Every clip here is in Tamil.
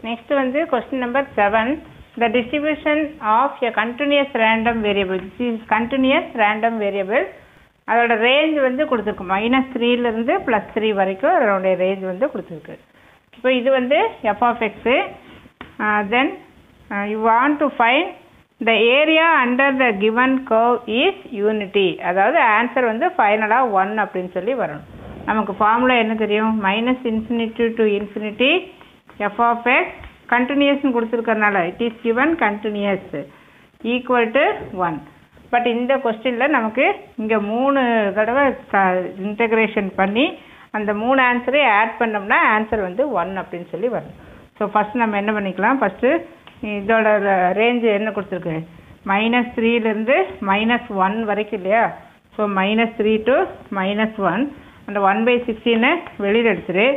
நெக்ஸ்ட் வந்து question number seven the distribution of a continuous random variable is continuous random variable அதோட ரேஞ்ச் வந்து கொடுத்துருக்கு மைனஸ் த்ரீலேருந்து ப்ளஸ் த்ரீ வரைக்கும் அதோடைய ரேஞ்ச் வந்து கொடுத்துருக்கு இப்போ இது வந்து f of x then you want to find the area under the given curve is unity அதாவது ஆன்சர் வந்து ஃபைனலாக ஒன் அப்படின்னு சொல்லி வரணும் நமக்கு ஃபார்முலா என்ன தெரியும் minus infinity to infinity f of x கண்டினியூஸ்னு கொடுத்துருக்கறனால it is given continuous equal to one but இந்த கொஸ்டினில் நமக்கு இங்கே மூணு தடவை இன்டகிரேஷன் பண்ணி அந்த மூணு ஆன்சரையும் ஆட் பண்ணோம்னா ஆன்சர் வந்து ஒன் அப்படின்னு சொல்லி வரும் ஸோ ஃபஸ்ட் நம்ம என்ன பண்ணிக்கலாம் ஃபஸ்ட்டு இதோட ரேஞ்சு என்ன கொடுத்துருக்கு மைனஸ் த்ரீலேருந்து மைனஸ் ஒன் வரைக்கும் இல்லையா so minus three to minus one அந்த ஒன் பை சிக்ஸ்டீனை வெளியில் எடுத்துரு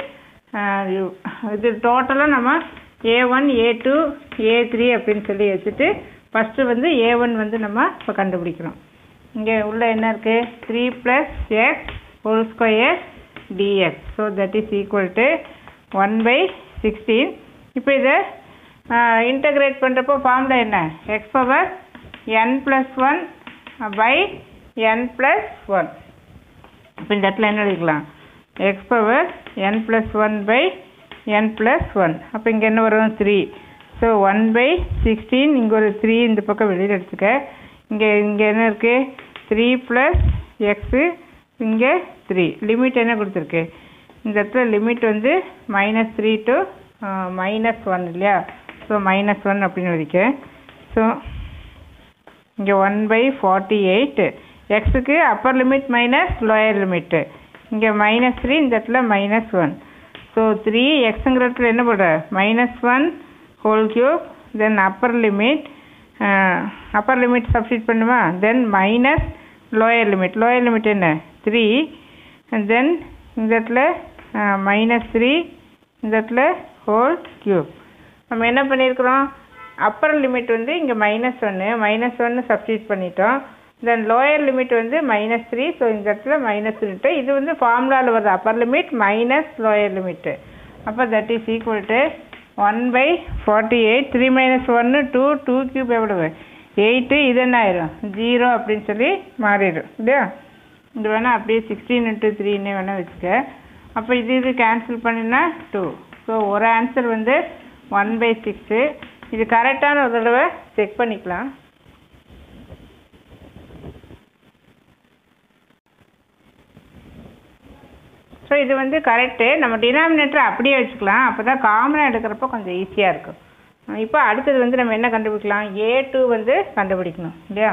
இது டோட்டலாக நம்ம a one a two a three அப்படின்னு சொல்லி வச்சுட்டு ஃபஸ்ட்டு வந்து ஏ ஒன் வந்து நம்ம இப்போ கண்டுபிடிக்கிறோம் இங்கே உள்ள என்ன இருக்குது three plus x whole square dx so that is equal to one by sixteen இப்போ இதை இன்டகிரேட் பண்ணுறப்போ ஃபார்முலா என்ன x power n plus one by n plus one இப்போ இந்த இடத்துல என்ன எழுதிக்கலாம் x power n plus one by n plus one அப்போ இங்கே என்ன வரும் three so one by sixteen இங்கே ஒரு த்ரீ இந்த பக்கம் வெளியில் எடுத்துக்க இங்கே இங்கே என்ன இருக்குது த்ரீ ப்ளஸ் எக்ஸு இங்கே த்ரீ லிமிட் என்ன கொடுத்துருக்கு இந்த இடத்துல லிமிட் வந்து minus three to minus one இல்லையா ஸோ மைனஸ் ஒன் அப்படின்னு எழுதிக்க ஸோ இங்கே ஒன் பை ஃபார்ட்டி எயிட் எக்ஸுக்கு upper limit minus lower limit இங்கே மைனஸ் த்ரீ இந்த இடத்துல மைனஸ் ஒன் ஸோ த்ரீ எக்ஸுங்கிற இடத்துல என்ன போடுற minus one whole cube then upper limit upper limit substitute பண்ணுமா then minus lower limit lower limit என்ன த்ரீ தென் இந்த இடத்துல மைனஸ் த்ரீ இந்த இடத்துல ஹோல் கியூப் நம்ம என்ன பண்ணியிருக்கிறோம் அப்பர் லிமிட் வந்து இங்கே மைனஸ் ஒன்று மைனஸ் ஒன்று சப்ஸ்டியூட் பண்ணிட்டோம் தென் லோயர் லிமிட் வந்து மைனஸ் த்ரீ ஸோ இந்த இடத்துல மைனஸ் த்ரீட்டு இது வந்து ஃபார்முலாவில் வருது upper limit minus lower limit அப்போ that is equal to one by forty eight three minus ஒன்று டூ டூ கியூப் எவ்வளவு எயிட்டு இது என்ன ஆயிரும் ஜீரோ அப்படின்னு சொல்லி மாறிடும் இல்லையா இது வேணால் அப்படியே சிக்ஸ்டீன் இன்ட்டு த்ரீன்னு வேணால் வச்சுக்க அப்போ இது இது கேன்சல் பண்ணினா டூ ஸோ ஒரு ஆன்சர் வந்து ஒன் பை சிக்ஸு இது கரெக்டான ஒரு தடவை செக் பண்ணிக்கலாம் ஸோ இது வந்து கரெக்டு நம்ம டினாமினேட்டர் அப்படியே வச்சுக்கலாம் அப்போ தான் காமனாக எடுக்கிறப்போ கொஞ்சம் ஈஸியாக இருக்கும் இப்போ அடுத்தது வந்து நம்ம என்ன கண்டுபிடிக்கலாம் ஏ டூ வந்து கண்டுபிடிக்கணும் இல்லையா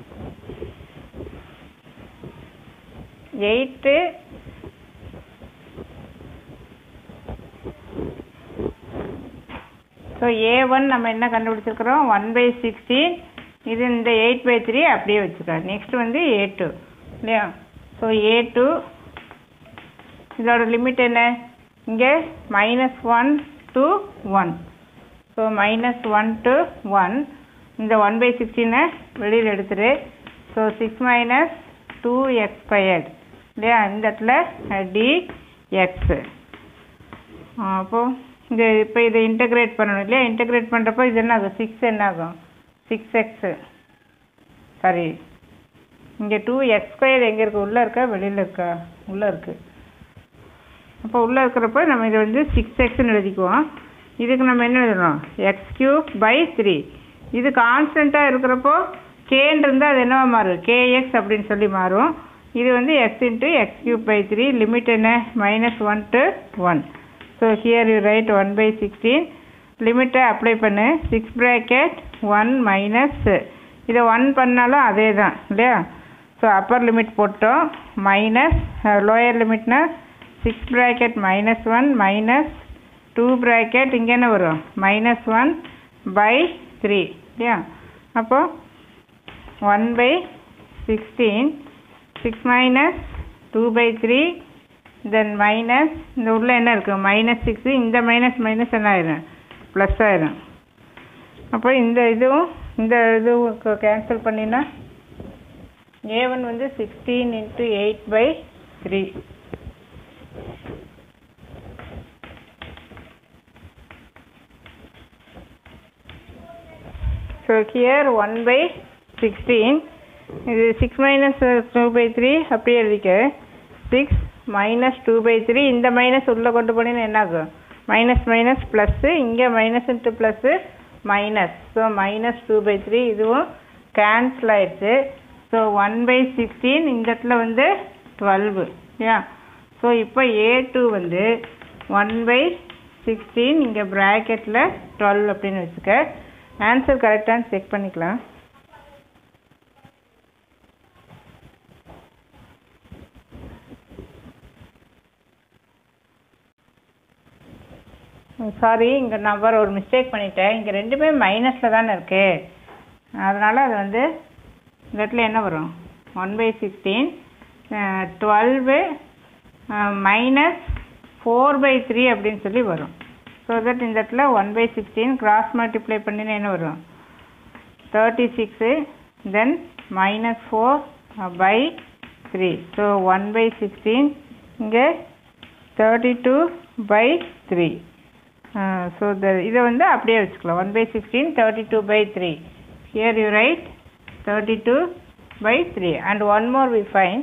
எயிட்டு ஸோ ஏ ஒன் நம்ம என்ன கண்டுபிடிச்சிருக்கிறோம் ஒன் பை சிக்ஸ்டீன் இது இந்த எயிட் பை த்ரீ அப்படியே வச்சுக்கலாம் நெக்ஸ்ட் வந்து ஏ டூ இல்லையா ஸோ ஏ டூ இதோட லிமிட் என்ன இங்கே minus one to one so minus one to one இந்த ஒன் பை சிக்ஸ்டீனை வெளியில் எடுத்துரு so six minus two x squared இல்லையா இந்த இடத்துல டி எக்ஸு அப்போது இந்த இப்போ இதை இன்டகிரேட் பண்ணணும் இல்லையா இன்டகிரேட் பண்ணுறப்போ இது என்ன ஆகும் சிக்ஸ் என்ன ஆகும் சிக்ஸ் எக்ஸு சாரி இங்கே டூ எக்ஸ் ஸ்கொயர் எங்கே இருக்குது உள்ளே இருக்கா வெளியில் இருக்கா உள்ளே இருக்குது அப்போ உள்ளே இருக்கிறப்ப நம்ம இதை வந்து சிக்ஸ் எக்ஸ்னு எழுதிக்குவோம் இதுக்கு நம்ம என்ன எழுதணும் எக்ஸ் கியூப் பை த்ரீ இது கான்ஸ்டண்ட்டாக இருக்கிறப்போ கேன்னு இருந்தால் அது என்னவா மாறும் கேஎக்ஸ் அப்படின்னு சொல்லி மாறும் இது வந்து x into x cube by three limit என்ன minus one to one so here you write one by sixteen லிமிட்டை அப்ளை பண்ணு சிக்ஸ் ப்ராக்கெட் ஒன் மைனஸ் இதை ஒன் பண்ணாலும் அதே தான் இல்லையா ஸோ அப்பர் லிமிட் போட்டோம் மைனஸ் லோயர் லிமிட்னா six bracket minus one minus two bracket இங்கே என்ன வரும் மைனஸ் ஒன் பை த்ரீ இல்லையா அப்போது one by sixteen six minus two by three then minus இந்த உள்ள என்ன இருக்குது மைனஸ் சிக்ஸு இந்த மைனஸ் மைனஸ் என்ன ஆயிரும் ப்ளஸ் ஆயிரும் அப்போ இந்த இதுவும் இந்த இதுவும் கேன்சல் பண்ணினா ஏ ஒன் வந்து sixteen into eight by three so here one by sixteen இது six minus two by three அப்படியே எழுதிக்க six minus two by three இந்த மைனஸ் உள்ளே கொண்டு போனீங்கன்னா என்ன ஆகும் மைனஸ் மைனஸ் ப்ளஸ்ஸு இங்கே minus into plus minus so minus two by three இதுவும் கேன்சல் ஆயிடுச்சு ஸோ ஒன் பை சிக்ஸ்டீன் இந்த இடத்துல வந்து டுவெல்வு யா ஸோ இப்போ ஏ டூ வந்து ஒன் பை சிக்ஸ்டீன் இங்கே ப்ராக்கெட்டில் டுவெல் அப்படின்னு வச்சுக்க ஆன்சர் கரெக்டானு செக் பண்ணிக்கலாம் சாரி இங்கே நான் வேறு ஒரு மிஸ்டேக் பண்ணிட்டேன் இங்கே ரெண்டுமே மைனஸில் தானே இருக்கு அதனால் அது வந்து இந்த இடத்துல என்ன வரும் one by sixteen twelve minus four by three அப்படின்னு சொல்லி வரும் ஸோ தட் இந்த இடத்துல one by sixteen cross multiply பண்ணினா என்ன வரும் thirty six then minus four by three so one by sixteen இங்கே thirty two by three so the இதை வந்து அப்படியே வச்சுக்கலாம் one by sixteen thirty two by three here you write thirty two by three and one more we find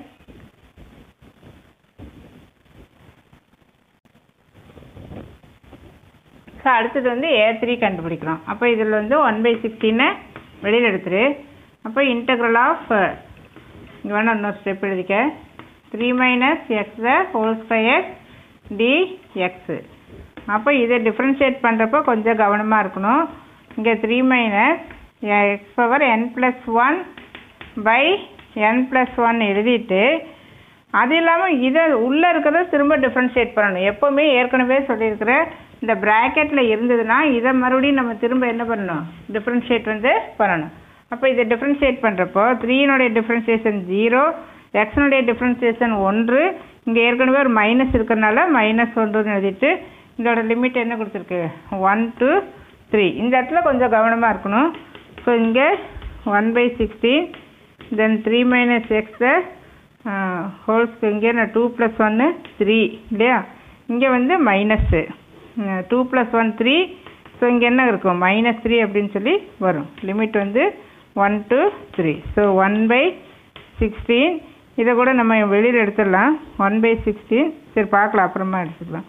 so அடுத்தது வந்து ஏ த்ரீ கண்டுபிடிக்கிறோம் அப்போ இதில் வந்து ஒன் பை சிக்ஸ்டீனை வெளியில் எடுத்துரு அப்போ இன்டெக்ரல் ஆஃப் இங்கே வேணால் இன்னொரு ஸ்டெப் எழுதிக்க three minus x whole square d x அப்போ இதை டிஃப்ரென்ஷியேட் பண்ணுறப்போ கொஞ்சம் கவனமாக இருக்கணும் இங்கே three minus x power n plus one by n plus one எழுதிட்டு அது இல்லாமல் இதை உள்ளே இருக்கிறத திரும்ப டிஃப்ரென்ஷியேட் பண்ணணும் எப்போவுமே ஏற்கனவே சொல்லியிருக்கிற இந்த ப்ராக்கெட்டில் இருந்ததுன்னா இதை மறுபடியும் நம்ம திரும்ப என்ன பண்ணணும் டிஃப்ரென்ஷியேட் வந்து பண்ணணும் அப்போ இதை டிஃப்ரென்ஷியேட் பண்ணுறப்போ த்ரீனுடைய டிஃப்ரென்சியேஷன் ஜீரோ எக்ஸனுடைய டிஃப்ரென்சியேஷன் ஒன்று இங்கே ஏற்கனவே ஒரு மைனஸ் இருக்கிறனால மைனஸ் ஒன்றுன்னு எழுதிட்டு இதோட லிமிட் என்ன கொடுத்துருக்கு ஒன் டூ த்ரீ இந்த இடத்துல கொஞ்சம் கவனமாக இருக்கணும் ஸோ இங்கே one by sixteen then three minus எக்ஸை ஹோல்ஸ்க்கு இங்கே நான் டூ ப்ளஸ் ஒன்று த்ரீ இல்லையா இங்கே வந்து minus two plus one three so இங்கே என்ன இருக்கும் மைனஸ் த்ரீ அப்படின்னு சொல்லி வரும் லிமிட் வந்து one two three so one by sixteen இதை கூட நம்ம வெளியில் எடுத்துடலாம் ஒன் பை சிக்ஸ்டீன் சரி பார்க்கலாம் அப்புறமா எடுத்துக்கலாம்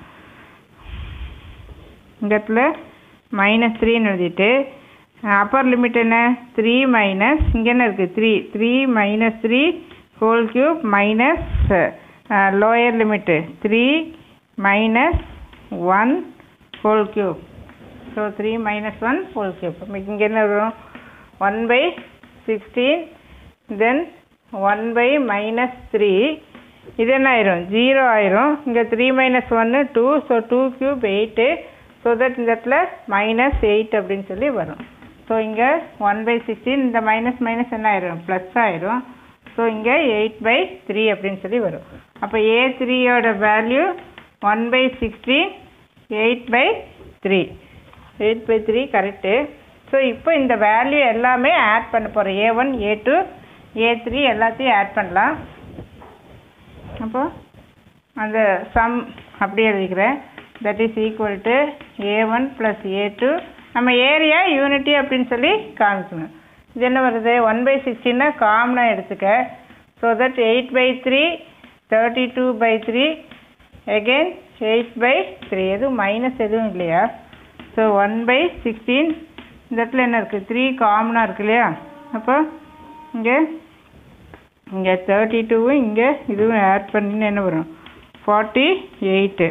இந்த இடத்துல மைனஸ் த்ரீன்னு எழுதிட்டு அப்பர் லிமிட் என்ன த்ரீ மைனஸ் இங்கே என்ன இருக்குது three three minus three whole cube minus lower limit three minus one whole cube so three minus one whole cube இங்கே என்ன வரும் one by sixteen then one by minus three இது என்ன ஆயிரும் ஜீரோ ஆயிரும் இங்கே த்ரீ மைனஸ் ஒன்று two so two cube eight so that இந்த இடத்துல மைனஸ் எயிட் அப்படின்னு சொல்லி வரும் ஸோ இங்கே ஒன் பை சிக்ஸ்டீன் இந்த மைனஸ் மைனஸ் என்ன ஆயிரும் ப்ளஸ் ஆயிரும் ஸோ இங்கே எயிட் பை த்ரீ அப்படின்னு சொல்லி வரும் அப்போ ஏ த்ரீயோட value one by sixteen eight by three eight by three correct so இப்போ இந்த வேல்யூ எல்லாமே ஆட் பண்ண போகிறோம் a one a two a three எல்லாத்தையும் ஆட் பண்ணலாம் அப்போ அந்த சம் அப்படியே எழுதிக்கிறேன் that is equal to a one plus a two நம்ம ஏரியா யூனிட்டி அப்படின்னு சொல்லி காமிக்கணும் இது என்ன வருது ஒன் பை சிக்ஸ்டீனை காமனாக எடுத்துக்க so that eight by three thirty two by three again eight by three எதுவும் மைனஸ் எதுவும் இல்லையா ஸோ ஒன் பை சிக்ஸ்டீன் இந்த இடத்துல என்ன இருக்குது த்ரீ காமனாக இருக்கு இல்லையா அப்போ இங்கே இங்கே தேர்ட்டி டூவும் இங்கே இதுவும் ஆட் பண்ணின்னு என்ன வரும் ஃபார்ட்டி எயிட்டு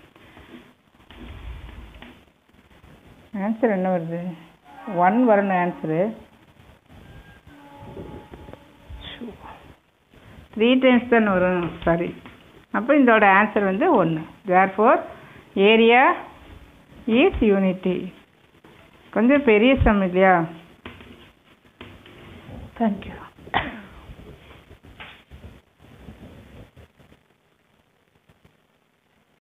ஆன்சர் என்ன வருது ஒன் வரணும் ஆன்சரு த்ரீ டைம்ஸ் தானே வரும் சாரி அப்போ இதோட ஆன்சர் வந்து ஒன்று therefore area is unity கொஞ்சம் பெரிய சம் இல்லையா தேங்க்யூ